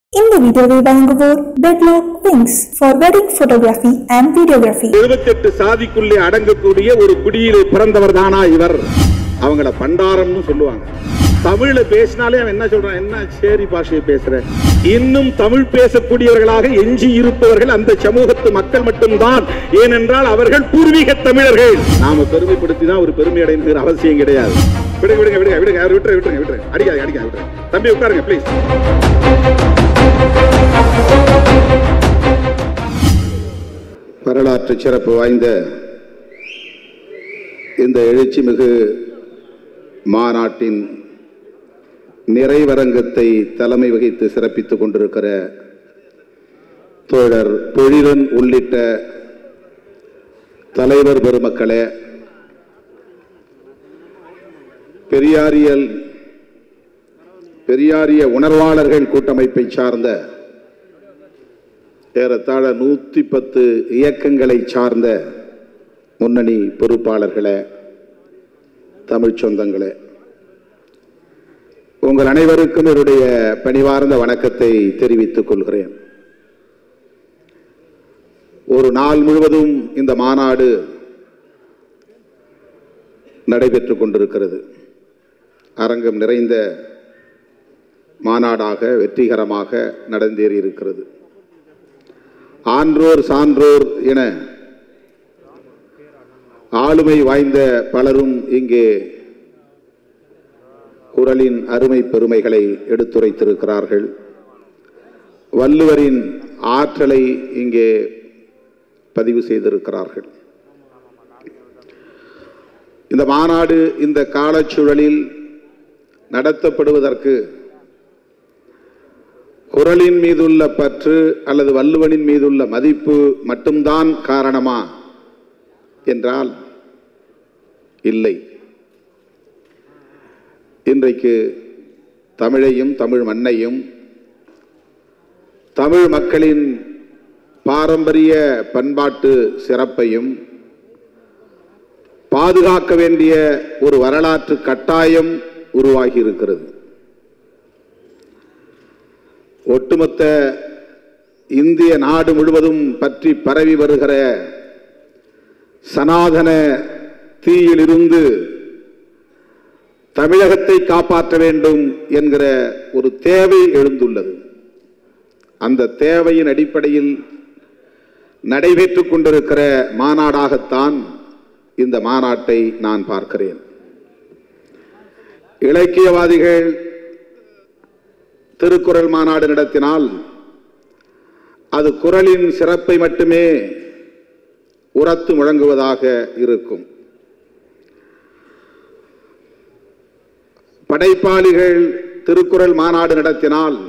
இந்த வீடியோவை வழங்குவோர் bedlock wings for wedding photography and videography எழுபத்தெட்டு சாதிக்குள்ளே அடங்கக்கூடிய ஒரு குடியிலே பிறந்தவர் தானா இவர் அவங்கள பண்டாரம்னு சொல்லுவாங்க தமிழ்ல பேசினாலே அவன் என்ன சொல்றான் என்ன சேரி பாஷையை பேசுற இன்னும் தமிழ் பேசக்கூடியவர்களாக எஞ்சி இருப்பவர்கள் அந்த சமூகத்து மக்கள் மட்டும்தான் ஏனென்றால் அவர்கள் பூர்வீக தமிழர்கள் நாம பெருமைப்படுத்தி தான் ஒரு பெருமை அடைந்துகிற அவசியம் கிடையாது விடுங்க விடுங்க விடுங்க விடுங்க அவர் விட்டுரு விட்டுருங்க விட்டுருங்க அடிக்காது அடிக்காது விட்டுருங்க தம்பி உட்காருங்க ப்ளீஸ் வரலாற்று சிறப்பு வாய்ந்த இந்த எழுச்சிமிகு மாநாட்டின் நிறைவரங்கத்தை தலைமை வகித்து சிறப்பித்துக் கொண்டிருக்கிற தோழர் பொழிலன் உள்ளிட்ட தலைவர் பெருமக்களே பெரியாரியல் பெரியாரிய உணர்வாளர்கள் கூட்டமைப்பை சார்ந்த ஏறத்தாழ நூற்றி பத்து இயக்கங்களை சார்ந்த முன்னணி பொறுப்பாளர்களே தமிழ்ச் சொந்தங்களே உங்கள் அனைவருக்கும் என்னுடைய பணிவார்ந்த வணக்கத்தை தெரிவித்துக் கொள்கிறேன் ஒரு நாள் முழுவதும் இந்த மாநாடு நடைபெற்றுக் கொண்டிருக்கிறது அரங்கம் நிறைந்த மாநாடாக வெற்றிகரமாக நடந்தேறி இருக்கிறது ஆன்றோர் சான்றோர் என ஆளுமை வாய்ந்த பலரும் இங்கே குரலின் அருமை பெருமைகளை எடுத்துரைத்திருக்கிறார்கள் வள்ளுவரின் ஆற்றலை இங்கே பதிவு செய்திருக்கிறார்கள் இந்த மாநாடு இந்த காலச்சூழலில் நடத்தப்படுவதற்கு குரலின் மீதுள்ள பற்று அல்லது வள்ளுவனின் மீதுள்ள மதிப்பு மட்டும்தான் காரணமா என்றால் இல்லை இன்றைக்கு தமிழையும் தமிழ் மண்ணையும் தமிழ் மக்களின் பாரம்பரிய பண்பாட்டு சிறப்பையும் பாதுகாக்க வேண்டிய ஒரு வரலாற்று கட்டாயம் உருவாகி இருக்கிறது ஒட்டுமொத்த இந்திய நாடு முழுவதும் பற்றி பரவி வருகிற சனாதன தீயிலிருந்து தமிழகத்தை காப்பாற்ற வேண்டும் என்கிற ஒரு தேவை எழுந்துள்ளது அந்த தேவையின் அடிப்படையில் நடைபெற்றுக் கொண்டிருக்கிற மாநாடாகத்தான் இந்த மாநாட்டை நான் பார்க்கிறேன் இலக்கியவாதிகள் திருக்குறள் மாநாடு நடத்தினால் அது குரலின் சிறப்பை மட்டுமே உரத்து முழங்குவதாக இருக்கும் படைப்பாளிகள் திருக்குறள் மாநாடு நடத்தினால்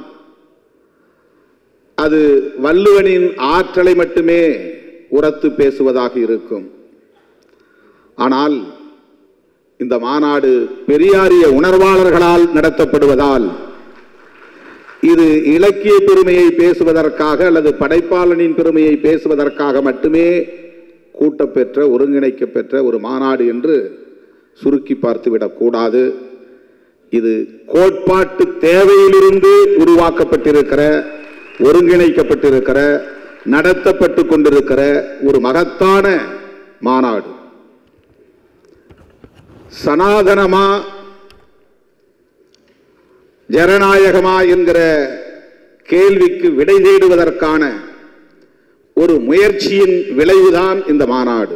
அது வள்ளுவனின் ஆற்றலை மட்டுமே உரத்து பேசுவதாக இருக்கும் ஆனால் இந்த மாநாடு பெரியாரிய உணர்வாளர்களால் நடத்தப்படுவதால் இது இலக்கிய பெருமையை பேசுவதற்காக அல்லது படைப்பாளனின் பெருமையை பேசுவதற்காக மட்டுமே கூட்டப்பெற்ற ஒருங்கிணைக்கப்பெற்ற ஒரு மாநாடு என்று சுருக்கி பார்த்துவிடக் கூடாது இது கோட்பாட்டு தேவையிலிருந்து உருவாக்கப்பட்டிருக்கிற ஒருங்கிணைக்கப்பட்டிருக்கிற நடத்தப்பட்டு கொண்டிருக்கிற ஒரு மகத்தான மாநாடு சனாதனமா ஜனநாயகமா என்கிற கேள்விக்கு விடை தேடுவதற்கான ஒரு முயற்சியின் விளைவுதான் இந்த மாநாடு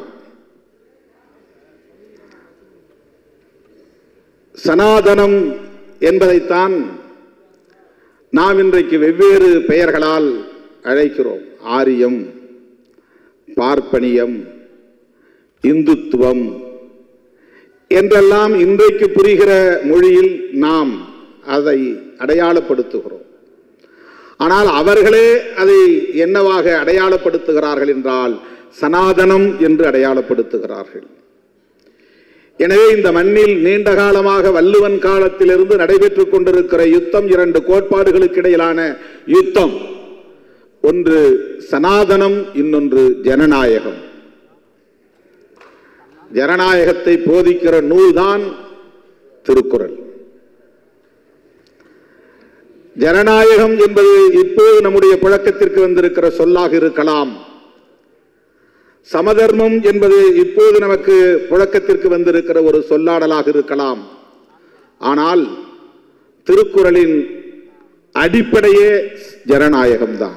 சனாதனம் என்பதைத்தான் நாம் இன்றைக்கு வெவ்வேறு பெயர்களால் அழைக்கிறோம் ஆரியம் பார்ப்பனியம் இந்துத்துவம் என்றெல்லாம் இன்றைக்கு புரிகிற மொழியில் நாம் அதை அடையாளப்படுத்துகிறோம் ஆனால் அவர்களே அதை என்னவாக அடையாளப்படுத்துகிறார்கள் என்றால் சனாதனம் என்று அடையாளப்படுத்துகிறார்கள் எனவே இந்த மண்ணில் நீண்ட காலமாக வள்ளுவன் காலத்திலிருந்து நடைபெற்றுக் கொண்டிருக்கிற யுத்தம் இரண்டு கோட்பாடுகளுக்கு இடையிலான யுத்தம் ஒன்று சனாதனம் இன்னொன்று ஜனநாயகம் ஜனநாயகத்தை போதிக்கிற நூல்தான் திருக்குறள் ஜனநாயகம் என்பது இப்போது நம்முடைய புழக்கத்திற்கு வந்திருக்கிற சொல்லாக இருக்கலாம் சமதர்மம் என்பது இப்போது நமக்கு புழக்கத்திற்கு வந்திருக்கிற ஒரு சொல்லாடலாக இருக்கலாம் ஆனால் திருக்குறளின் அடிப்படையே ஜனநாயகம்தான்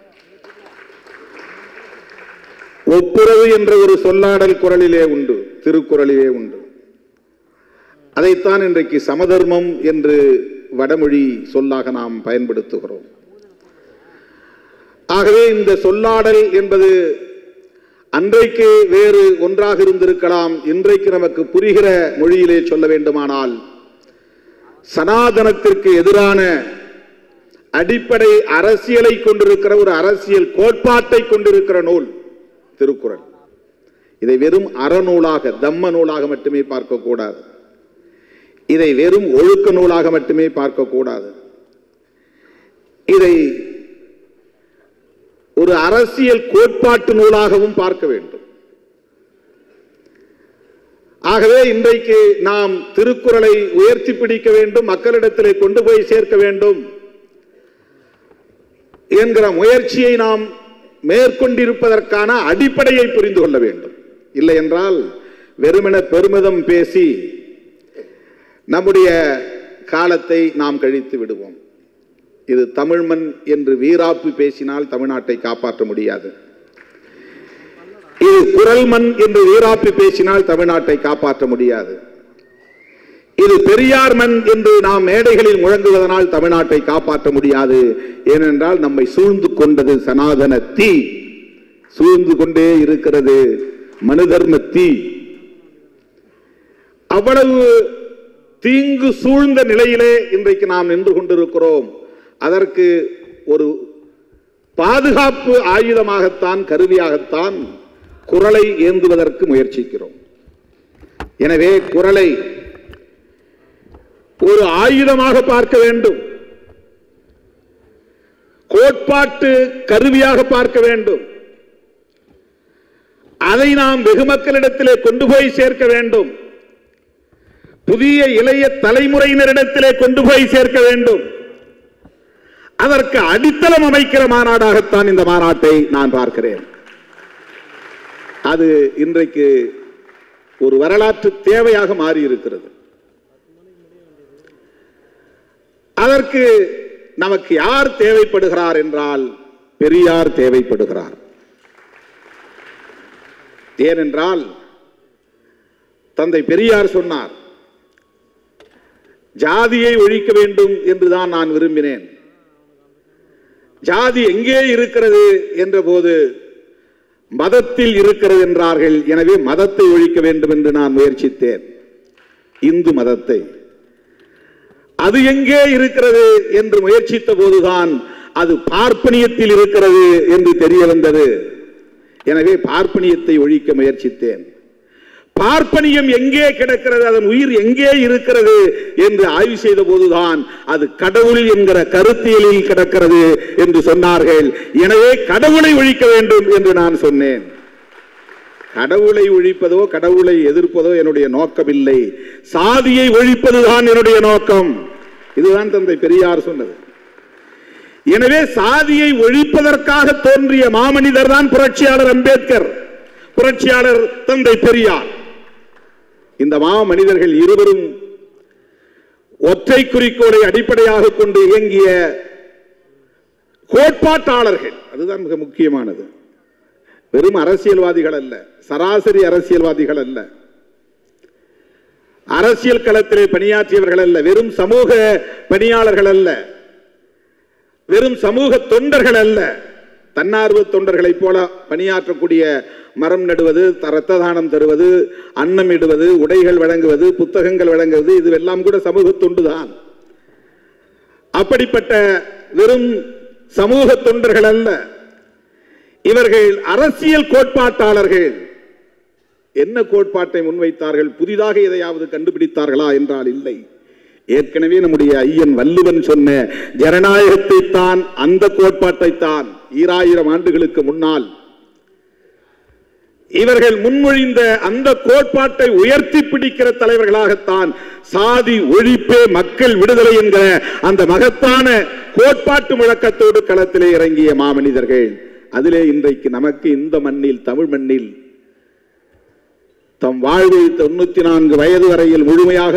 ஒப்புரவு என்ற ஒரு சொல்லாடல் குரலிலே உண்டு திருக்குறளிலே உண்டு அதைத்தான் இன்றைக்கு சமதர்மம் என்று வடமொழி சொல்லாக நாம் பயன்படுத்துகிறோம் ஆகவே இந்த சொல்லாடல் என்பது அன்றைக்கு வேறு ஒன்றாக இருந்திருக்கலாம் இன்றைக்கு நமக்கு புரிகிற மொழியிலே சொல்ல வேண்டுமானால் சனாதனத்திற்கு எதிரான அடிப்படை அரசியலை கொண்டிருக்கிற ஒரு அரசியல் கோட்பாட்டை கொண்டிருக்கிற நூல் திருக்குறள் இதை வெறும் அறநூலாக தம்ம நூலாக மட்டுமே பார்க்கக்கூடாது இதை வெறும் ஒழுக்க நூலாக மட்டுமே பார்க்கக்கூடாது இதை ஒரு அரசியல் கோட்பாட்டு நூலாகவும் பார்க்க வேண்டும் ஆகவே இன்றைக்கு நாம் திருக்குறளை உயர்த்தி பிடிக்க வேண்டும் மக்களிடத்திலே கொண்டு போய் சேர்க்க வேண்டும் என்கிற முயற்சியை நாம் மேற்கொண்டிருப்பதற்கான அடிப்படையை புரிந்து கொள்ள வேண்டும் இல்லை என்றால் வெறுமென பெருமிதம் பேசி நம்முடைய காலத்தை நாம் கழித்து விடுவோம் இது தமிழ் மண் என்று வீராப்பு பேசினால் தமிழ்நாட்டை காப்பாற்ற முடியாது இது குரல் மண் என்று வீராப்பு பேசினால் தமிழ்நாட்டை காப்பாற்ற முடியாது இது பெரியார் மண் என்று நாம் மேடைகளில் முழங்குவதனால் தமிழ்நாட்டை காப்பாற்ற முடியாது ஏனென்றால் நம்மை சூழ்ந்து கொண்டது சனாதன தீ சூழ்ந்து கொண்டே இருக்கிறது மனுதர்ம தீ அவ்வளவு தீங்கு சூழ்ந்த நிலையிலே இன்றைக்கு நாம் நின்று கொண்டிருக்கிறோம் அதற்கு ஒரு பாதுகாப்பு ஆயுதமாகத்தான் கருவியாகத்தான் குரலை ஏந்துவதற்கு முயற்சிக்கிறோம் எனவே குரலை ஒரு ஆயுதமாக பார்க்க வேண்டும் கோட்பாட்டு கருவியாக பார்க்க வேண்டும் அதை நாம் வெகு மக்களிடத்திலே கொண்டு போய் சேர்க்க வேண்டும் புதிய இளைய தலைமுறையினரிடத்திலே கொண்டு போய் சேர்க்க வேண்டும் அதற்கு அடித்தளம் அமைக்கிற மாநாடாகத்தான் இந்த மாநாட்டை நான் பார்க்கிறேன் அது இன்றைக்கு ஒரு வரலாற்று தேவையாக மாறி இருக்கிறது அதற்கு நமக்கு யார் தேவைப்படுகிறார் என்றால் பெரியார் தேவைப்படுகிறார் ஏனென்றால் தந்தை பெரியார் சொன்னார் ஜாதியை ஒழிக்க வேண்டும் என்றுதான் நான் விரும்பினேன் ஜாதி எங்கே இருக்கிறது என்ற போது மதத்தில் இருக்கிறது என்றார்கள் எனவே மதத்தை ஒழிக்க வேண்டும் என்று நான் முயற்சித்தேன் இந்து மதத்தை அது எங்கே இருக்கிறது என்று முயற்சித்த போதுதான் அது பார்ப்பனியத்தில் இருக்கிறது என்று தெரிய வந்தது எனவே பார்ப்பனியத்தை ஒழிக்க முயற்சித்தேன் பார்ப்பனியம் எங்கே கிடக்கிறது அதன் உயிர் எங்கே இருக்கிறது என்று ஆய்வு செய்த போதுதான் அது கடவுள் என்கிற கருத்தியலில் கிடக்கிறது என்று சொன்னார்கள் எனவே கடவுளை ஒழிக்க வேண்டும் என்று நான் சொன்னேன் கடவுளை ஒழிப்பதோ கடவுளை எதிர்ப்பதோ என்னுடைய நோக்கமில்லை சாதியை ஒழிப்பதுதான் என்னுடைய நோக்கம் இதுதான் தந்தை பெரியார் சொன்னது எனவே சாதியை ஒழிப்பதற்காக தோன்றிய மாமனிதர் தான் புரட்சியாளர் அம்பேத்கர் புரட்சியாளர் தந்தை பெரியார் இந்த மாமனிதர்கள் இருவரும் ஒற்றை குறிக்கோளை அடிப்படையாக கொண்டு இயங்கிய கோட்பாட்டாளர்கள் அதுதான் மிக முக்கியமானது வெறும் அரசியல்வாதிகள் அல்ல சராசரி அரசியல்வாதிகள் அல்ல அரசியல் களத்திலே பணியாற்றியவர்கள் அல்ல வெறும் சமூக பணியாளர்கள் அல்ல வெறும் சமூக தொண்டர்கள் அல்ல தன்னார்வ தொண்டர்களைப் போல பணியாற்றக்கூடிய மரம் நடுவது த- இரத்த தானம் தருவது அன்னம் இடுவது உடைகள் வழங்குவது புத்தகங்கள் வழங்குவது இதுவெல்லாம் கூட சமூக தொண்டுதான் அப்படிப்பட்ட வெறும் சமூக தொண்டர்கள் அல்ல இவர்கள் அரசியல் கோட்பாட்டாளர்கள் என்ன கோட்பாட்டை முன்வைத்தார்கள் புதிதாக எதையாவது கண்டுபிடித்தார்களா என்றால் இல்லை ஏற்கனவே நம்முடைய ஐயன் வள்ளுவன் சொன்ன ஜனநாயகத்தை தான் அந்த கோட்பாட்டை தான் ஈராயிரம் ஆண்டுகளுக்கு முன்னால் இவர்கள் முன்மொழிந்த அந்த கோட்பாட்டை உயர்த்தி பிடிக்கிற தலைவர்களாகத்தான் சாதி ஒழிப்பே மக்கள் விடுதலை என்கிற அந்த மகத்தான கோட்பாட்டு முழக்கத்தோடு களத்திலே இறங்கிய மாமனிதர்கள் அதிலே இன்றைக்கு நமக்கு இந்த மண்ணில் தமிழ் மண்ணில் தம் வாழ்வில் தொண்ணூத்தி நான்கு வயது வரையில் முழுமையாக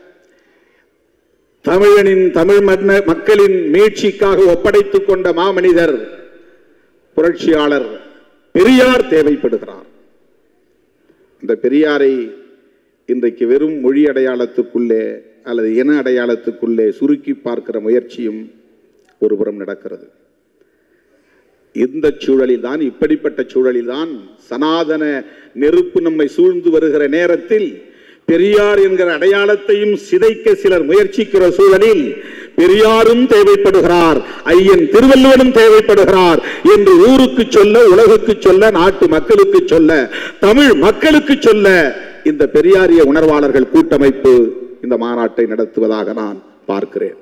தமிழனின் தமிழ் மன்ன- மக்களின் மீட்சிக்காக ஒப்படைத்துக் கொண்ட மாமனிதர் புரட்சியாளர் பெரியார் தேவைப்படுகிறார் இந்த பெரியாரை இன்றைக்கு வெறும் மொழி அடையாளத்துக்குள்ளே அல்லது இன அடையாளத்துக்குள்ளே சுருக்கி பார்க்கிற முயற்சியும் ஒருபுறம் நடக்கிறது இந்த சூழலில் தான் இப்படிப்பட்ட சூழலில் தான் சனாதன நெருப்பு நம்மை சூழ்ந்து வருகிற நேரத்தில் பெரியார் என்கிற அடையாளத்தையும் சிதைக்க சிலர் முயற்சிக்கிற சூழலில் பெரியாரும் தேவைப்படுகிறார் ஐயன் திருவள்ளுவனும் தேவைப்படுகிறார் என்று ஊருக்கு சொல்ல உலகுக்கு சொல்ல நாட்டு மக்களுக்கு சொல்ல தமிழ் மக்களுக்கு சொல்ல இந்த பெரியாரிய உணர்வாளர்கள் கூட்டமைப்பு இந்த மாநாட்டை நடத்துவதாக நான் பார்க்கிறேன்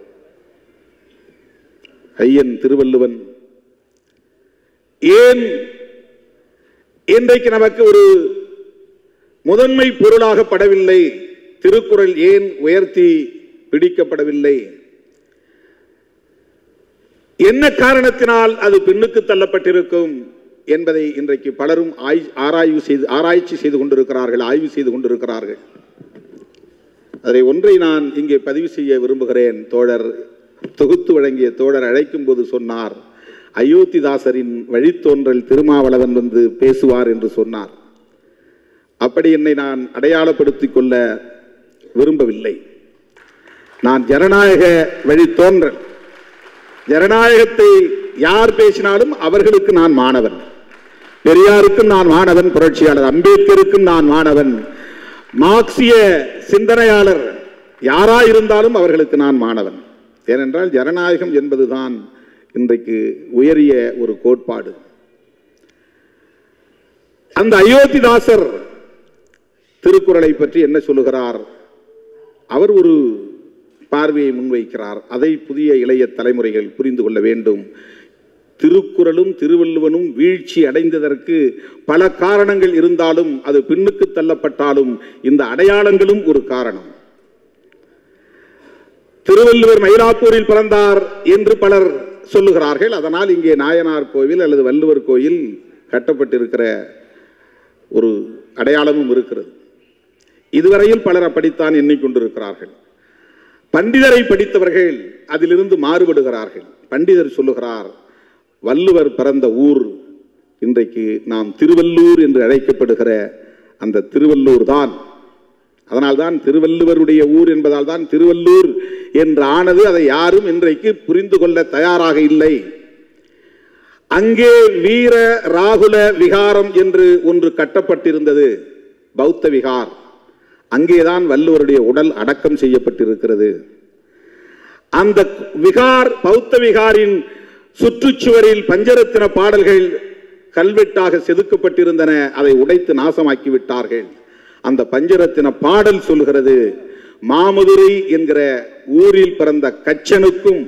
ஐயன் திருவள்ளுவன் ஏன் இன்றைக்கு நமக்கு ஒரு முதன்மை பொருளாகப்படவில்லை திருக்குறள் ஏன் உயர்த்தி பிடிக்கப்படவில்லை என்ன காரணத்தினால் அது பின்னுக்கு தள்ளப்பட்டிருக்கும் என்பதை இன்றைக்கு பலரும் ஆய்- ஆராய்வு செய்து ஆராய்ச்சி செய்து கொண்டிருக்கிறார்கள் ஆய்வு செய்து கொண்டிருக்கிறார்கள் அதை ஒன்றை நான் இங்கே பதிவு செய்ய விரும்புகிறேன் தோழர் தொகுத்து வழங்கிய தோழர் அழைக்கும் போது சொன்னார் அயோத்திதாசரின் வழித்தோன்றல் திருமாவளவன் வந்து பேசுவார் என்று சொன்னார் அப்படி என்னை நான் அடையாளப்படுத்திக் கொள்ள விரும்பவில்லை நான் ஜனநாயக வழித்தோன்றல் ஜனநாயகத்தை யார் பேசினாலும் அவர்களுக்கு நான் மாணவன் பெரியாருக்கும் நான் மாணவன் புரட்சியாளர் அம்பேத்கருக்கும் நான் மாணவன் மார்க்சிய சிந்தனையாளர் யாராயிருந்தாலும் அவர்களுக்கு நான் மாணவன் ஏனென்றால் ஜனநாயகம் என்பதுதான் இன்றைக்கு உயரிய ஒரு கோட்பாடு அந்த அயோத்திதாசர் திருக்குறளை பற்றி என்ன சொல்லுகிறார் அவர் ஒரு பார்வையை முன்வைக்கிறார் அதை புதிய இளைய தலைமுறைகள் புரிந்து கொள்ள வேண்டும் திருக்குறளும் திருவள்ளுவனும் வீழ்ச்சி அடைந்ததற்கு பல காரணங்கள் இருந்தாலும் அது பின்னுக்கு தள்ளப்பட்டாலும் இந்த அடையாளங்களும் ஒரு காரணம் திருவள்ளுவர் மயிலாப்பூரில் பிறந்தார் என்று பலர் சொல்லுகிறார்கள் அதனால் இங்கே நாயனார் கோவில் அல்லது வள்ளுவர் கோயில் கட்டப்பட்டிருக்கிற ஒரு அடையாளமும் இருக்கிறது இதுவரையில் பலர் அப்படித்தான் எண்ணிக்கொண்டிருக்கிறார்கள் பண்டிதரை படித்தவர்கள் அதிலிருந்து மாறுபடுகிறார்கள் பண்டிதர் சொல்லுகிறார் வள்ளுவர் பிறந்த ஊர் இன்றைக்கு நாம் திருவள்ளூர் என்று அழைக்கப்படுகிற அந்த திருவள்ளூர் தான் அதனால்தான் திருவள்ளுவருடைய ஊர் என்பதால் தான் திருவள்ளூர் என்று ஆனது அதை யாரும் இன்றைக்கு புரிந்து கொள்ள தயாராக இல்லை அங்கே வீர ராகுல விகாரம் என்று ஒன்று கட்டப்பட்டிருந்தது பௌத்த விகார் அங்கேதான் வள்ளுவருடைய உடல் அடக்கம் செய்யப்பட்டிருக்கிறது அந்த விகார் பௌத்த விகாரின் சுற்றுச்சுவரில் பஞ்சரத்தின பாடல்கள் கல்வெட்டாக செதுக்கப்பட்டிருந்தன அதை உடைத்து நாசமாக்கி விட்டார்கள் அந்த பஞ்சரத்தின பாடல் சொல்கிறது மாமதுரை என்கிற ஊரில் பிறந்த கச்சனுக்கும்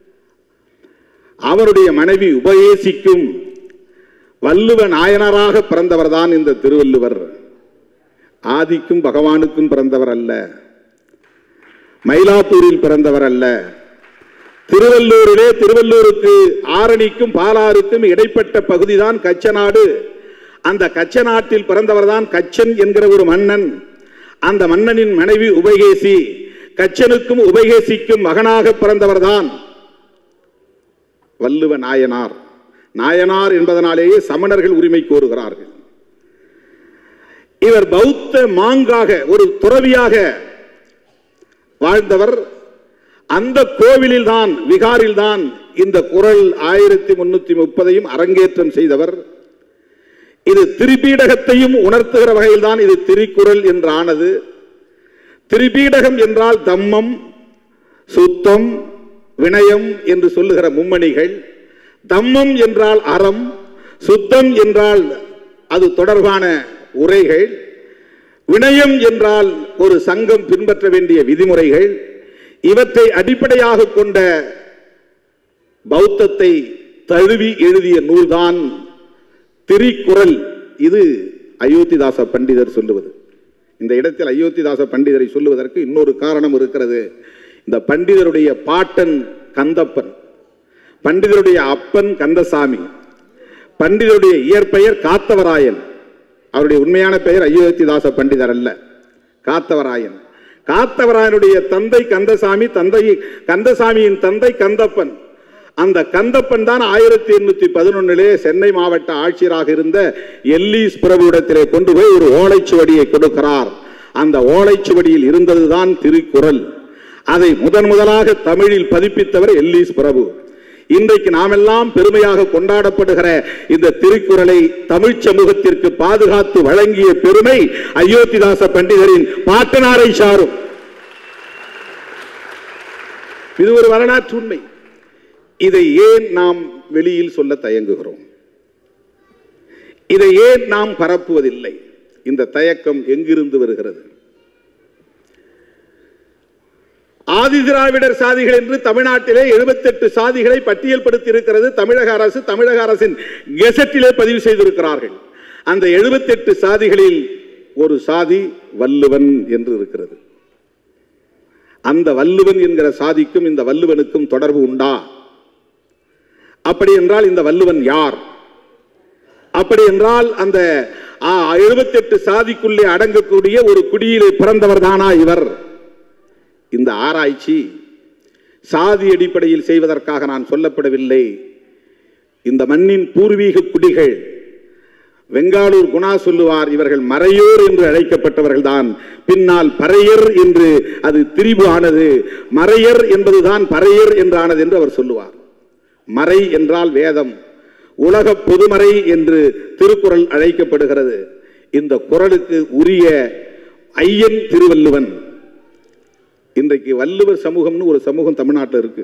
அவருடைய மனைவி உபயேசிக்கும் வள்ளுவ நாயனராக பிறந்தவர்தான் இந்த திருவள்ளுவர் ஆதிக்கும் பகவானுக்கும் பிறந்தவர் அல்ல மயிலாப்பூரில் பிறந்தவர் அல்ல திருவள்ளூரிலே திருவள்ளூருக்கு ஆரணிக்கும் பாலாறுக்கும் இடைப்பட்ட பகுதிதான் கச்சநாடு அந்த கச்ச நாட்டில் பிறந்தவர்தான் கச்சன் என்கிற ஒரு மன்னன் அந்த மன்னனின் மனைவி உபகேசி கச்சனுக்கும் உபகேசிக்கும் மகனாக பிறந்தவர்தான் வள்ளுவ நாயனார் நாயனார் என்பதனாலேயே சமணர்கள் உரிமை கோருகிறார்கள் இவர் பௌத்த மாங்காக ஒரு துறவியாக வாழ்ந்தவர் அந்த கோவிலில் தான் விகாரில் தான் இந்த குரல் ஆயிரத்தி முன்னூத்தி முப்பதையும் அரங்கேற்றம் செய்தவர் இது திரிபீடகத்தையும் உணர்த்துகிற வகையில் தான் இது திரிக்குறள் என்று ஆனது திரிபீடகம் என்றால் தம்மம் சுத்தம் வினயம் என்று சொல்லுகிற மும்மணிகள் தம்மம் என்றால் அறம் சுத்தம் என்றால் அது தொடர்பான உரைகள் வினயம் என்றால் ஒரு சங்கம் பின்பற்ற வேண்டிய விதிமுறைகள் இவற்றை அடிப்படையாக கொண்ட பௌத்தத்தை தழுவி எழுதிய நூல்தான் திரிக்குறள் இது அயோத்திதாச பண்டிதர் சொல்லுவது இந்த இடத்தில் அயோத்திதாச பண்டிதரை சொல்லுவதற்கு இன்னொரு காரணம் இருக்கிறது இந்த பண்டிதருடைய பாட்டன் கந்தப்பன் பண்டிதருடைய அப்பன் கந்தசாமி பண்டிதருடைய இயற்பெயர் காத்தவராயன் அவருடைய உண்மையான பெயர் அயோத்திதாச பண்டிதர் அல்ல காத்தவராயன் காத்தவராயனுடைய தந்தை கந்தசாமி தந்தை கந்தசாமியின் தந்தை கந்தப்பன் அந்த கந்தப்பன் தான் ஆயிரத்தி எண்ணூத்தி பதினொன்னிலே சென்னை மாவட்ட ஆட்சியராக இருந்த எல்லீஸ் பிரபுவிடத்திலே கொண்டு போய் ஒரு ஓலைச்சுவடியை கொடுக்கிறார் அந்த ஓலைச்சுவடியில் இருந்ததுதான் திருக்குறள் அதை முதன் முதலாக தமிழில் பதிப்பித்தவர் எல்லீஸ் பிரபு இன்றைக்கு நாமெல்லாம் பெருமையாக கொண்டாடப்படுகிற இந்த திருக்குறளை தமிழ் சமூகத்திற்கு பாதுகாத்து வழங்கிய பெருமை அயோத்திதாச பண்டிதரின் பாட்டனாரை சாரும் இது ஒரு வரலாற்று உண்மை இதை ஏன் நாம் வெளியில் சொல்ல தயங்குகிறோம் இதை ஏன் நாம் பரப்புவதில்லை இந்த தயக்கம் எங்கிருந்து வருகிறது ஆதி திராவிடர் சாதிகள் என்று தமிழ்நாட்டிலே 78 சாதிகளை பட்டியல்படுத்தி இருக்கிறது தமிழக அரசு தமிழக அரசின் கெசட்டிலே பதிவு செய்திருக்கிறார்கள் அந்த 78 சாதிகளில் ஒரு சாதி வள்ளுவன் என்று இருக்கிறது அந்த வள்ளுவன் என்கிற சாதிக்கும் இந்த வள்ளுவனுக்கும் தொடர்பு உண்டா அப்படி என்றால் இந்த வள்ளுவன் யார் அப்படி என்றால் அந்த எழுபத்தெட்டு சாதிக்குள்ளே அடங்கக்கூடிய ஒரு குடியிலே பிறந்தவர் தானா இவர் இந்த ஆராய்ச்சி சாதி அடிப்படையில் செய்வதற்காக நான் சொல்லப்படவில்லை இந்த மண்ணின் பூர்வீக குடிகள் வெங்காளூர் குணா சொல்லுவார் இவர்கள் மறையோர் என்று அழைக்கப்பட்டவர்கள் தான் பின்னால் பறையர் என்று அது திரிபு ஆனது மறையர் என்பதுதான் பறையர் என்றானது என்று அவர் சொல்லுவார் மறை என்றால் வேதம் உலக பொதுமறை என்று திருக்குறள் அழைக்கப்படுகிறது இந்த குறளுக்கு உரிய ஐயன் திருவள்ளுவன் இன்றைக்கு வள்ளுவர் சமூகம்னு ஒரு சமூகம் தமிழ்நாட்டில் இருக்கு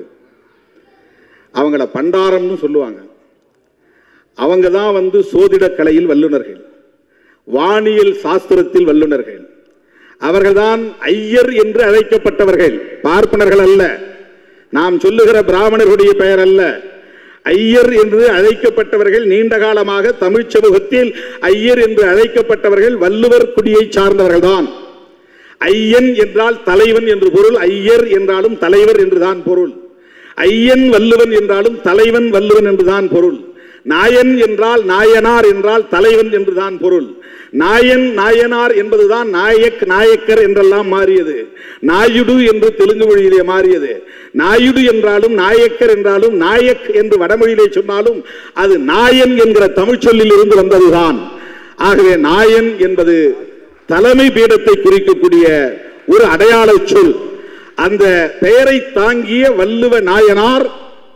அவங்கள பண்டாரம்னு சொல்லுவாங்க அவங்க தான் வந்து சோதிட கலையில் வல்லுநர்கள் வானியல் சாஸ்திரத்தில் வல்லுநர்கள் அவர்கள்தான் ஐயர் என்று அழைக்கப்பட்டவர்கள் பார்ப்பனர்கள் அல்ல நாம் சொல்லுகிற பிராமணர்களுடைய பெயர் அல்ல ஐயர் என்று அழைக்கப்பட்டவர்கள் நீண்ட காலமாக தமிழ் சமூகத்தில் ஐயர் என்று அழைக்கப்பட்டவர்கள் வள்ளுவர் குடியை சார்ந்தவர்கள் தான் ஐயன் என்றால் தலைவன் என்று பொருள் ஐயர் என்றாலும் தலைவர் என்றுதான் பொருள் ஐயன் வள்ளுவன் என்றாலும் தலைவன் வள்ளுவன் என்றுதான் பொருள் நாயன் என்றால் நாயனார் என்றால் தலைவன் என்றுதான் பொருள் நாயன் நாயனார் என்பதுதான் நாயக் நாயக்கர் என்றெல்லாம் மாறியது நாயுடு என்று தெலுங்கு மொழியிலே மாறியது நாயுடு என்றாலும் நாயக்கர் என்றாலும் நாயக் என்று வடமொழியிலே சொன்னாலும் அது நாயன் என்கிற தமிழ் சொல்லில் இருந்து வந்ததுதான் ஆகவே நாயன் என்பது தலைமை பீடத்தை குறிக்கக்கூடிய ஒரு அடையாள சொல் அந்த பெயரை தாங்கிய வள்ளுவ நாயனார்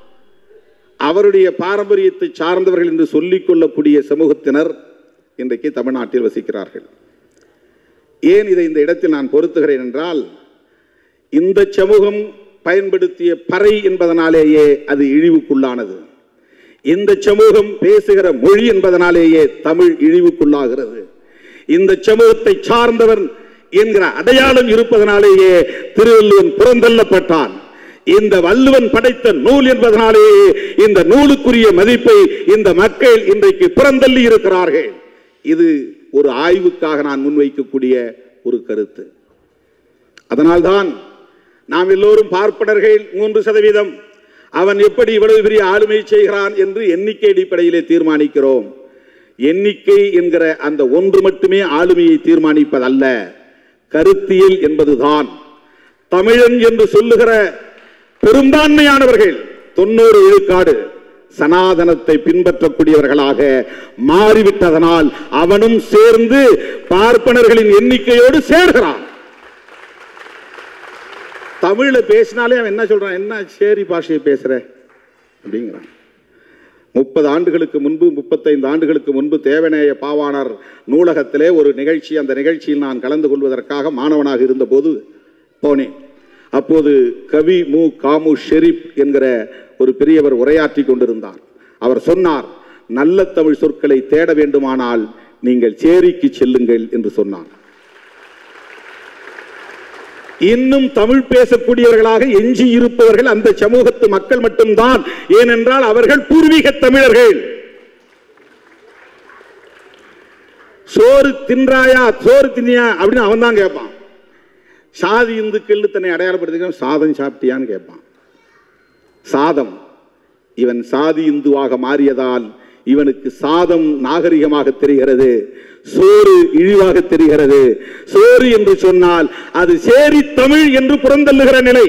அவருடைய பாரம்பரியத்தை சார்ந்தவர்கள் என்று சொல்லிக் கொள்ளக்கூடிய சமூகத்தினர் இன்றைக்கு தமிழ்நாட்டில் வசிக்கிறார்கள் ஏன் இதை இந்த இடத்தில் நான் பொருத்துகிறேன் என்றால் இந்த சமூகம் பயன்படுத்திய பறை என்பதனாலேயே அது இழிவுக்குள்ளானது இந்த சமூகம் பேசுகிற மொழி என்பதனாலேயே தமிழ் இழிவுக்குள்ளாகிறது இந்த சமூகத்தை சார்ந்தவன் என்கிற அடையாளம் இருப்பதனாலேயே திருவள்ளுவன் புறந்தள்ளப்பட்டான் இந்த வள்ளுவன் படைத்த நூல் என்பதனாலேயே இந்த நூலுக்குரிய மதிப்பை இந்த மக்கள் இன்றைக்கு புறந்தள்ளி இருக்கிறார்கள் இது ஒரு ஆய்வுக்காக நான் முன்வைக்கக்கூடிய ஒரு கருத்து அதனால்தான் நாம் எல்லோரும் பார்ப்பனர்கள் மூன்று சதவீதம் அவன் எப்படி இவ்வளவு பெரிய ஆளுமை செய்கிறான் என்று எண்ணிக்கை அடிப்படையிலே தீர்மானிக்கிறோம் எண்ணிக்கை என்கிற அந்த ஒன்று மட்டுமே ஆளுமையை தீர்மானிப்பதல்ல கருத்தியல் என்பதுதான் தமிழன் என்று சொல்லுகிற பெரும்பான்மையானவர்கள் தொண்ணூறு விழுக்காடு சனாதனத்தை பின்பற்றக்கூடியவர்களாக மாறிவிட்டதனால் அவனும் சேர்ந்து பார்ப்பனர்களின் எண்ணிக்கையோடு சேர்கிறான் தமிழ்ல பேசினாலே அவன் என்ன சொல்றான் என்ன சேரி பாஷையை பேசுற அப்படிங்கிறான் முப்பது ஆண்டுகளுக்கு முன்பு முப்பத்தைந்து ஆண்டுகளுக்கு முன்பு தேவநேய பாவாணர் நூலகத்திலே ஒரு நிகழ்ச்சி அந்த நிகழ்ச்சியில் நான் கலந்து கொள்வதற்காக மாணவனாக இருந்தபோது போனேன் அப்போது கவி மு காமு ஷெரீப் என்கிற ஒரு பெரியவர் உரையாற்றி கொண்டிருந்தார் அவர் சொன்னார் நல்ல தமிழ் சொற்களை தேட வேண்டுமானால் நீங்கள் சேரிக்கு செல்லுங்கள் என்று சொன்னார் இன்னும் தமிழ் பேசக்கூடியவர்களாக எஞ்சி இருப்பவர்கள் அந்த சமூகத்து மக்கள் மட்டும்தான் ஏனென்றால் அவர்கள் பூர்வீக தமிழர்கள் சோறு தின்றாயா சோறு தின்னியா அப்படின்னு அவன் தான் கேட்பான் சாதி இந்துக்கள் தன்னை அடையாளப்படுத்திக்க சாதம் சாப்பிட்டியான்னு கேட்பான் சாதம் இவன் சாதி இந்துவாக மாறியதால் இவனுக்கு சாதம் நாகரிகமாக தெரிகிறது சோறு இழிவாக தெரிகிறது சோறு என்று சொன்னால் அது சேரி தமிழ் என்று புறந்தள்ளுகிற நிலை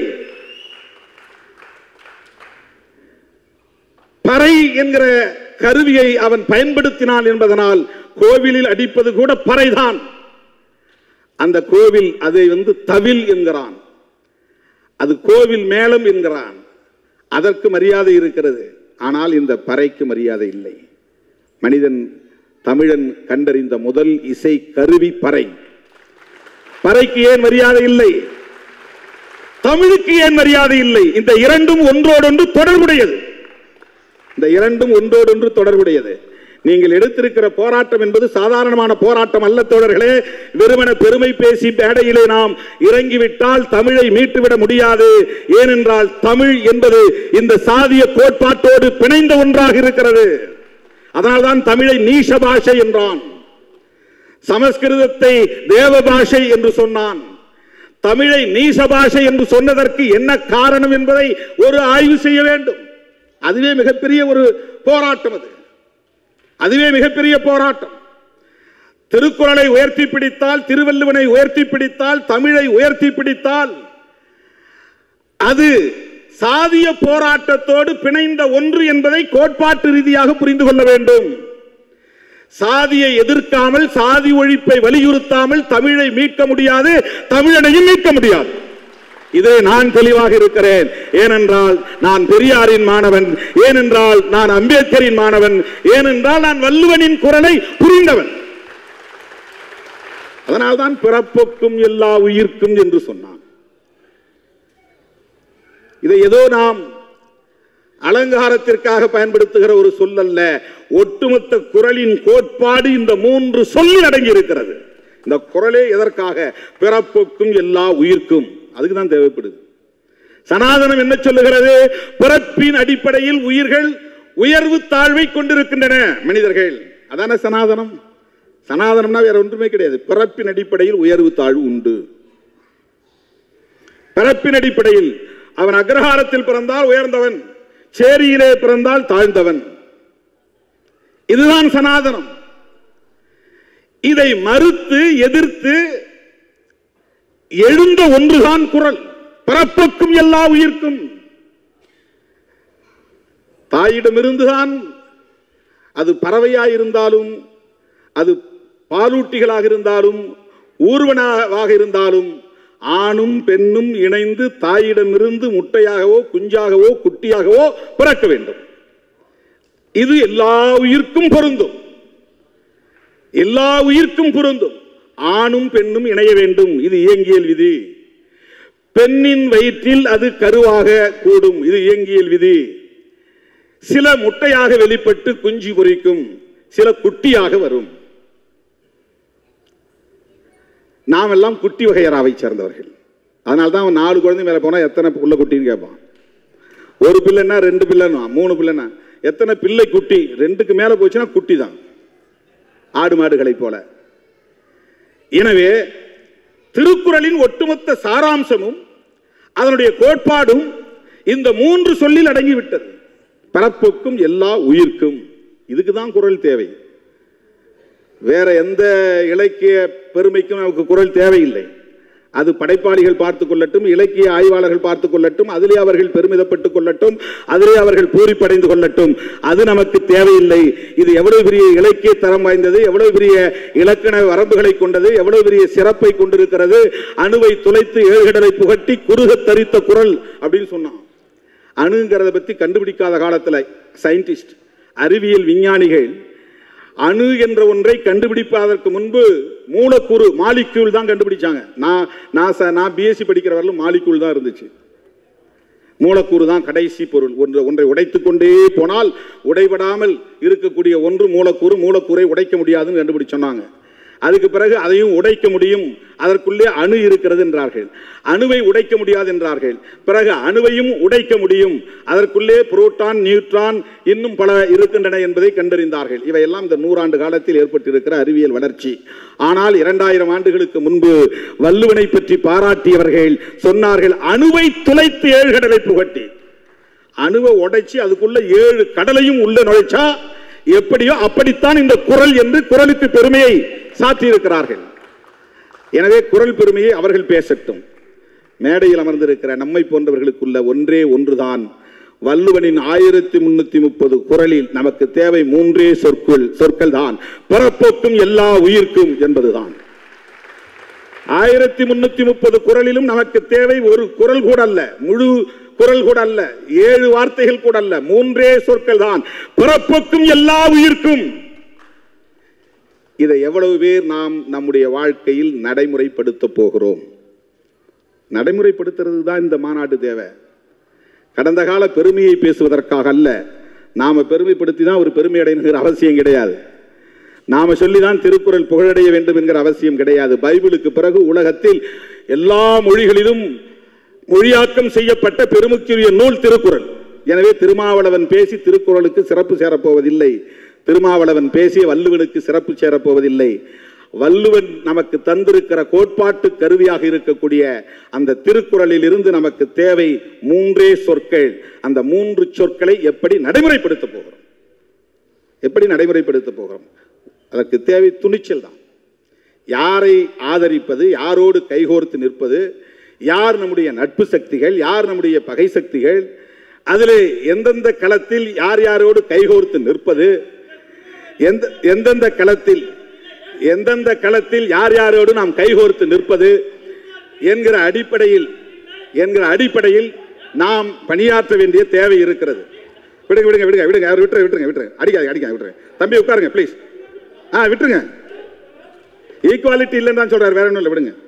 பறை என்கிற கருவியை அவன் பயன்படுத்தினான் என்பதனால் கோவிலில் அடிப்பது கூட பறைதான் அந்த கோவில் அதை வந்து தவில் என்கிறான் அது கோவில் மேளம் என்கிறான் அதற்கு மரியாதை இருக்கிறது ஆனால் இந்த பறைக்கு மரியாதை இல்லை மனிதன் தமிழன் கண்டறிந்த முதல் இசை கருவி பறை பறைக்கு ஏன் மரியாதை இல்லை தமிழுக்கு ஏன் மரியாதை இல்லை இந்த இரண்டும் ஒன்றோடொன்று தொடர்புடையது இந்த இரண்டும் ஒன்றோடொன்று தொடர்புடையது நீங்கள் எடுத்திருக்கிற போராட்டம் என்பது சாதாரணமான போராட்டம் அல்ல தோழர்களே வெறுமன பெருமை பேசி மேடையிலே நாம் இறங்கிவிட்டால் தமிழை மீட்டுவிட முடியாது ஏனென்றால் தமிழ் என்பது இந்த சாதிய கோட்பாட்டோடு பிணைந்த ஒன்றாக இருக்கிறது அதனால்தான் தமிழை நீஷ பாஷை என்றான் சமஸ்கிருதத்தை தேவ பாஷை என்று சொன்னான் தமிழை நீச பாஷை என்று சொன்னதற்கு என்ன காரணம் என்பதை ஒரு ஆய்வு செய்ய வேண்டும் அதுவே மிகப்பெரிய ஒரு போராட்டம் அது அதுவே மிகப்பெரிய போராட்டம் திருக்குறளை உயர்த்தி பிடித்தால் திருவள்ளுவனை உயர்த்தி பிடித்தால் தமிழை உயர்த்தி பிடித்தால் அது சாதிய போராட்டத்தோடு பிணைந்த ஒன்று என்பதை கோட்பாட்டு ரீதியாக புரிந்து கொள்ள வேண்டும் சாதியை எதிர்க்காமல் சாதி ஒழிப்பை வலியுறுத்தாமல் தமிழை மீட்க முடியாது தமிழனையும் மீட்க முடியாது இது நான் தெளிவாக இருக்கிறேன் ஏனென்றால் நான் பெரியாரின் மாணவன் ஏனென்றால் நான் அம்பேத்கரின் மாணவன் ஏனென்றால் நான் வள்ளுவனின் குரலை புரிந்தவன் அதனால்தான் பிறப்புக்கும் எல்லா உயிர்க்கும் என்று சொன்னான் இதை ஏதோ நாம் அலங்காரத்திற்காக பயன்படுத்துகிற ஒரு சொல் அல்ல ஒட்டுமொத்த குரலின் கோட்பாடு இந்த மூன்று சொல்லில் அடங்கி இருக்கிறது இந்த குரலே எதற்காக பிறப்புக்கும் எல்லா உயிர்க்கும் அதுக்கு தான் தேவைப்படுது சனாதனம் என்ன சொல்லுகிறது பிறப்பின் அடிப்படையில் உயிர்கள் உயர்வு தாழ்வை கொண்டிருக்கின்றன மனிதர்கள் அதான சனாதனம் சனாதனம்னா வேற ஒன்றுமே கிடையாது பிறப்பின் அடிப்படையில் உயர்வு தாழ்வு உண்டு பிறப்பின் அடிப்படையில் அவன் அக்ரஹாரத்தில் பிறந்தால் உயர்ந்தவன் சேரியிலே பிறந்தால் தாழ்ந்தவன் இதுதான் சனாதனம் இதை மறுத்து எதிர்த்து எழுந்த ஒன்றுதான் குரல் பிறப்புக்கும் எல்லா உயிர்க்கும் தாயிடமிருந்துதான் அது பறவையாய் இருந்தாலும் அது பாலூட்டிகளாக இருந்தாலும் ஊர்வனாக இருந்தாலும் ஆணும் பெண்ணும் இணைந்து தாயிடமிருந்து முட்டையாகவோ குஞ்சாகவோ குட்டியாகவோ பிறக்க வேண்டும் இது எல்லா உயிர்க்கும் பொருந்தும் எல்லா உயிர்க்கும் பொருந்தும் ஆணும் பெண்ணும் இணைய வேண்டும் இது இயங்கியல் விதி பெண்ணின் வயிற்றில் அது கருவாக கூடும் இது இயங்கியல் விதி சில முட்டையாக வெளிப்பட்டு குஞ்சு பொரிக்கும் சில குட்டியாக வரும் நாம் எல்லாம் குட்டி வகையராவை சேர்ந்தவர்கள் அதனால தான் அவன் நாலு குழந்தை மேலே போனால் எத்தனை உள்ள குட்டின்னு கேட்பான் ஒரு பிள்ளைன்னா ரெண்டு பிள்ளைன்னா மூணு பிள்ளைன்னா எத்தனை பிள்ளை குட்டி ரெண்டுக்கு மேலே போச்சுன்னா குட்டி தான் ஆடு மாடுகளை போல எனவே திருக்குறளின் ஒட்டுமொத்த சாராம்சமும் அதனுடைய கோட்பாடும் இந்த மூன்று சொல்லில் அடங்கிவிட்டது பிறப்புக்கும் எல்லா உயிர்க்கும் இதுக்கு தான் குரல் தேவை வேற எந்த இலக்கிய பெருமைக்கும் நமக்கு குரல் தேவையில்லை அது படைப்பாளிகள் பார்த்துக் கொள்ளட்டும் இலக்கிய ஆய்வாளர்கள் பார்த்துக் கொள்ளட்டும் அதிலே அவர்கள் பெருமிதப்பட்டுக் கொள்ளட்டும் அதிலே அவர்கள் பூரிப்படைந்து கொள்ளட்டும் அது நமக்கு தேவையில்லை இது எவ்வளவு பெரிய இலக்கிய தரம் வாய்ந்தது எவ்வளவு பெரிய இலக்கண வரம்புகளை கொண்டது எவ்வளவு பெரிய சிறப்பை கொண்டிருக்கிறது அணுவை துளைத்து ஏழ்கடலை புகட்டி குறுக தரித்த குரல் அப்படின்னு சொன்னான் அணுங்கிறத பத்தி கண்டுபிடிக்காத காலத்துல சயின்டிஸ்ட் அறிவியல் விஞ்ஞானிகள் அணு என்ற ஒன்றை கண்டுபிடிப்பதற்கு முன்பு மூலக்கூறு மாலிக்யூல் தான் கண்டுபிடிச்சாங்க நான் நான் ச- நான் பிஎஸ்சி படிக்கிற வரலும் மாலிக்யூல் தான் இருந்துச்சு மூலக்கூறு தான் கடைசி பொருள் ஒன்று ஒன்றை உடைத்துக் கொண்டே போனால் உடைபடாமல் இருக்கக்கூடிய ஒன்று மூலக்கூறு மூலக்கூறை உடைக்க முடியாதுன்னு கண்டுபிடிச்சு சொன்னாங்க அதுக்கு பிறகு அதையும் உடைக்க முடியும் அதற்குள்ளே அணு இருக்கிறது என்றார்கள் அணுவை உடைக்க முடியாது என்றார்கள் பிறகு அணுவையும் உடைக்க முடியும் அதற்குள்ளே புரோட்டான் நியூட்ரான் இன்னும் பல இருக்கின்றன என்பதை கண்டறிந்தார்கள் இவையெல்லாம் இந்த நூறாண்டு காலத்தில் ஏற்பட்டிருக்கிற அறிவியல் வளர்ச்சி ஆனால் இரண்டாயிரம் ஆண்டுகளுக்கு முன்பு வள்ளுவனை பற்றி பாராட்டியவர்கள் சொன்னார்கள் அணுவை துளைத்து ஏழு கடலை புகட்டி அணுவை உடைச்சு அதுக்குள்ள ஏழு கடலையும் உள்ள நுழைச்சா எப்படியோ அப்படித்தான் இந்த குரல் என்று குரலுக்கு பெருமையை சாத்தியிருக்கிறார்கள் எனவே குரல் பெருமையை அவர்கள் பேசட்டும் மேடையில் அமர்ந்திருக்கிற நம்மை போன்றவர்களுக்குள்ள ஒன்றே ஒன்றுதான் வள்ளுவனின் ஆயிரத்தி முன்னூத்தி முப்பது குரலில் நமக்கு தேவை மூன்றே சொற்கள் சொற்கள் தான் பிறப்போக்கும் எல்லா உயிர்க்கும் என்பதுதான் ஆயிரத்தி முன்னூத்தி முப்பது குரலிலும் நமக்கு தேவை ஒரு குரல் கூட அல்ல முழு குரல் கூட அல்ல ஏழு வார்த்தைகள் கூட அல்ல மூன்றே சொற்கள் தான் பிறப்புக்கும் எல்லா உயிர்க்கும் இதை எவ்வளவு பேர் நாம் நம்முடைய வாழ்க்கையில் நடைமுறைப்படுத்த போகிறோம் நடைமுறைப்படுத்துறது தான் இந்த மாநாடு தேவை கடந்த கால பெருமையை பேசுவதற்காக அல்ல நாம பெருமைப்படுத்தி தான் ஒரு பெருமை அடைகிற அவசியம் கிடையாது நாம சொல்லிதான் திருக்குறள் புகழடைய வேண்டும் என்கிற அவசியம் கிடையாது பைபிளுக்கு பிறகு உலகத்தில் எல்லா மொழிகளிலும் மொழியாக்கம் செய்யப்பட்ட பெருமுக்கிய நூல் திருக்குறள் எனவே திருமாவளவன் பேசி திருக்குறளுக்கு சிறப்பு சேரப்போவதில்லை திருமாவளவன் பேசிய வள்ளுவனுக்கு சிறப்பு சேரப்போவதில்லை வள்ளுவன் நமக்கு தந்திருக்கிற கோட்பாட்டு கருவியாக இருக்கக்கூடிய அந்த திருக்குறளில் இருந்து நமக்கு தேவை மூன்றே சொற்கள் அந்த மூன்று சொற்களை எப்படி நடைமுறைப்படுத்த போகிறோம் எப்படி நடைமுறைப்படுத்த போகிறோம் அதற்கு தேவை துணிச்சல் தான் யாரை ஆதரிப்பது யாரோடு கைகோர்த்து நிற்பது யார் நம்முடைய நட்பு சக்திகள் யார் நம்முடைய பகை சக்திகள் அதில் எந்தெந்த களத்தில் யார் யாரோடு கைகோர்த்து நிற்பது எந்த எந்தெந்த களத்தில் எந்தெந்த களத்தில் யார் யாரோடு நாம் கைகோர்த்து நிற்பது என்கிற அடிப்படையில் என்கிற அடிப்படையில் நாம் பணியாற்ற வேண்டிய தேவை இருக்கிறது விடுங்க விடுங்க விடுங்க விடுங்க அவர் விட்டுருங்க விட்டுருங்க விட்டுருங்க அடிக்காது அடிக்காது விட்டுருங்க தம்பி உட்காருங்க ப்ளீஸ் ஆ விட்டுருங்க ஈக்குவாலிட்டி இல்லைன்னு தான் சொல்றாரு வேற ஒன்றும் இல்லை விடுங்க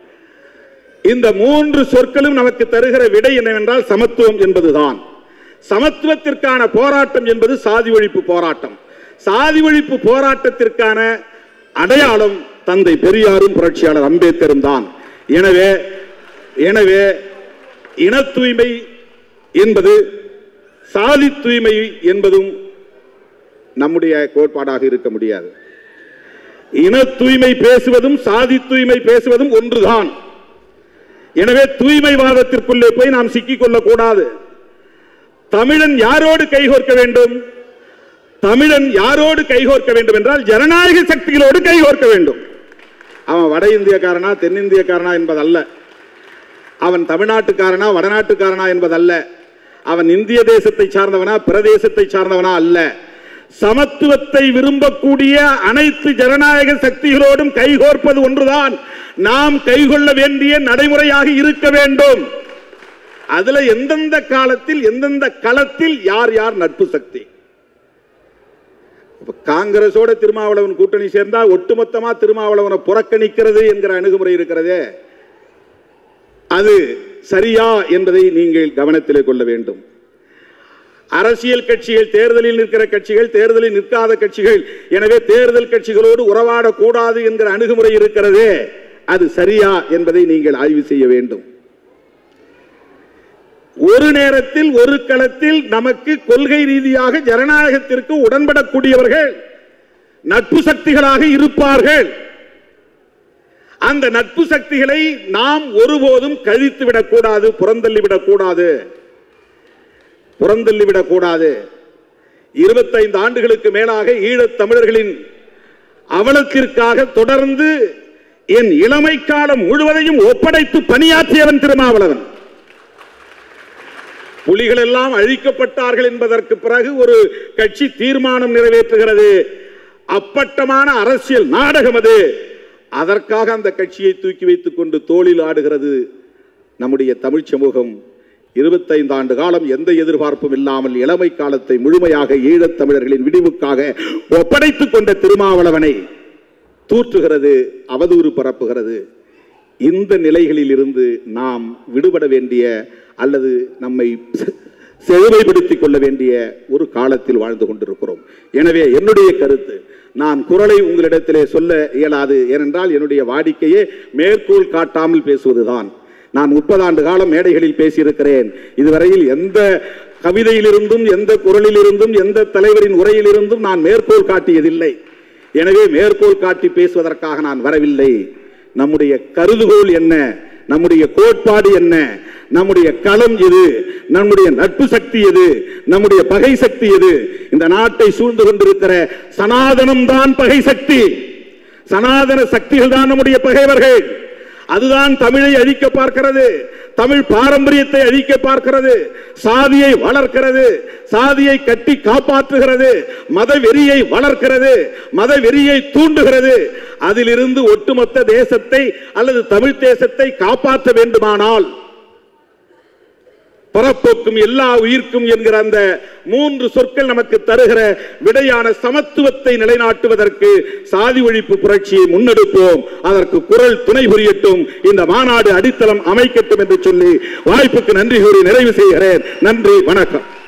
இந்த மூன்று சொற்களும் நமக்கு தருகிற விடை என்னவென்றால் சமத்துவம் என்பதுதான் சமத்துவத்திற்கான போராட்டம் என்பது சாதி ஒழிப்பு போராட்டம் சாதி ஒழிப்பு போராட்டத்திற்கான அடையாளம் தந்தை பெரியாரும் புரட்சியாளர் அம்பேத்கரும் தான் எனவே எனவே இன தூய்மை என்பது சாதி தூய்மை என்பதும் நம்முடைய கோட்பாடாக இருக்க முடியாது இன தூய்மை பேசுவதும் சாதி தூய்மை பேசுவதும் ஒன்றுதான் எனவே தூய்மைவாதத்திற்குள்ளே போய் நாம் சிக்கிக் கொள்ளக்கூடாது தமிழன் யாரோடு கைகோர்க்க வேண்டும் தமிழன் யாரோடு கைகோர்க்க வேண்டும் என்றால் ஜனநாயக சக்திகளோடு கைகோர்க்க வேண்டும் அவன் வட இந்தியக்காரனா தென்னிந்தியக்காரனா என்பதல்ல அவன் தமிழ்நாட்டுக்காரனா வடநாட்டுக்காரனா என்பதல்ல அவன் இந்திய தேசத்தை சார்ந்தவனா பிரதேசத்தை சார்ந்தவனா அல்ல சமத்துவத்தை விரும்பக்கூடிய அனைத்து ஜனநாயக சக்திகளோடும் கைகோர்ப்பது ஒன்றுதான் நாம் கைகொள்ள வேண்டிய நடைமுறையாக இருக்க வேண்டும் அதுல எந்தெந்த காலத்தில் எந்தெந்த களத்தில் யார் யார் நட்பு சக்தி இப்ப காங்கிரஸோட திருமாவளவன் கூட்டணி சேர்ந்தா ஒட்டுமொத்தமா திருமாவளவனை புறக்கணிக்கிறது என்கிற அணுகுமுறை இருக்கிறதே அது சரியா என்பதை நீங்கள் கவனத்திலே கொள்ள வேண்டும் அரசியல் கட்சிகள் தேர்தலில் நிற்கிற கட்சிகள் தேர்தலில் நிற்காத கட்சிகள் எனவே தேர்தல் கட்சிகளோடு உறவாடக்கூடாது என்கிற அணுகுமுறை இருக்கிறதே அது சரியா என்பதை நீங்கள் ஆய்வு செய்ய வேண்டும் ஒரு நேரத்தில் ஒரு களத்தில் நமக்கு கொள்கை ரீதியாக ஜனநாயகத்திற்கு உடன்படக்கூடியவர்கள் நட்பு சக்திகளாக இருப்பார்கள் அந்த நட்பு சக்திகளை நாம் ஒருபோதும் கழித்து விடக்கூடாது புறந்தள்ளி விடக்கூடாது புறந்தள்ளி விடக்கூடாது இருபத்தைந்து ஆண்டுகளுக்கு மேலாக ஈழத் தமிழர்களின் அவலத்திற்காக தொடர்ந்து என் இளமை காலம் முழுவதையும் ஒப்படைத்து பணியாற்றியவன் திருமாவளவன் புலிகள் எல்லாம் அழிக்கப்பட்டார்கள் என்பதற்கு பிறகு ஒரு கட்சி தீர்மானம் நிறைவேற்றுகிறது அப்பட்டமான அரசியல் நாடகம் அது அதற்காக அந்த கட்சியை தூக்கி வைத்துக் கொண்டு தோளில் ஆடுகிறது நம்முடைய தமிழ் சமூகம் இருபத்தைந்து ஆண்டு காலம் எந்த எதிர்பார்ப்பும் இல்லாமல் இளமை காலத்தை முழுமையாக ஈழத் தமிழர்களின் விடிவுக்காக ஒப்படைத்துக் கொண்ட திருமாவளவனை தூற்றுகிறது அவதூறு பரப்புகிறது இந்த நிலைகளில் இருந்து நாம் விடுபட வேண்டிய அல்லது நம்மை செ- செழுமைப்படுத்திக் கொள்ள வேண்டிய ஒரு காலத்தில் வாழ்ந்து கொண்டிருக்கிறோம் எனவே என்னுடைய கருத்து நான் குரலை உங்களிடத்திலே சொல்ல இயலாது ஏனென்றால் என்னுடைய வாடிக்கையே மேற்கோள் காட்டாமல் பேசுவதுதான் நான் முப்பது ஆண்டு காலம் மேடைகளில் பேசியிருக்கிறேன் இதுவரையில் எந்த கவிதையிலிருந்தும் எந்த குரலிலிருந்தும் எந்த தலைவரின் உரையிலிருந்தும் நான் மேற்கோள் காட்டியதில்லை எனவே மேற்கோள் காட்டி பேசுவதற்காக நான் வரவில்லை நம்முடைய கருதுகோள் என்ன நம்முடைய கோட்பாடு என்ன நம்முடைய களம் எது நம்முடைய நட்பு சக்தி எது நம்முடைய பகை சக்தி எது இந்த நாட்டை சூழ்ந்து கொண்டிருக்கிற சனாதனம் தான் பகை சக்தி சனாதன சக்திகள் தான் நம்முடைய பகைவர்கள் அதுதான் தமிழை அழிக்க பார்க்கிறது தமிழ் பாரம்பரியத்தை அழிக்க பார்க்கிறது சாதியை வளர்க்கிறது சாதியை கட்டி காப்பாற்றுகிறது மத வெறியை வளர்க்கிறது மத வெறியை தூண்டுகிறது அதிலிருந்து ஒட்டுமொத்த தேசத்தை அல்லது தமிழ் தேசத்தை காப்பாற்ற வேண்டுமானால் பரப்போக்கும் எல்லா உயிர்க்கும் என்கிற அந்த மூன்று சொற்கள் நமக்கு தருகிற விடையான சமத்துவத்தை நிலைநாட்டுவதற்கு சாதி ஒழிப்பு புரட்சியை முன்னெடுப்போம் அதற்கு குரல் துணை புரியட்டும் இந்த மாநாடு அடித்தளம் அமைக்கட்டும் என்று சொல்லி வாய்ப்புக்கு நன்றி கூறி நிறைவு செய்கிறேன் நன்றி வணக்கம்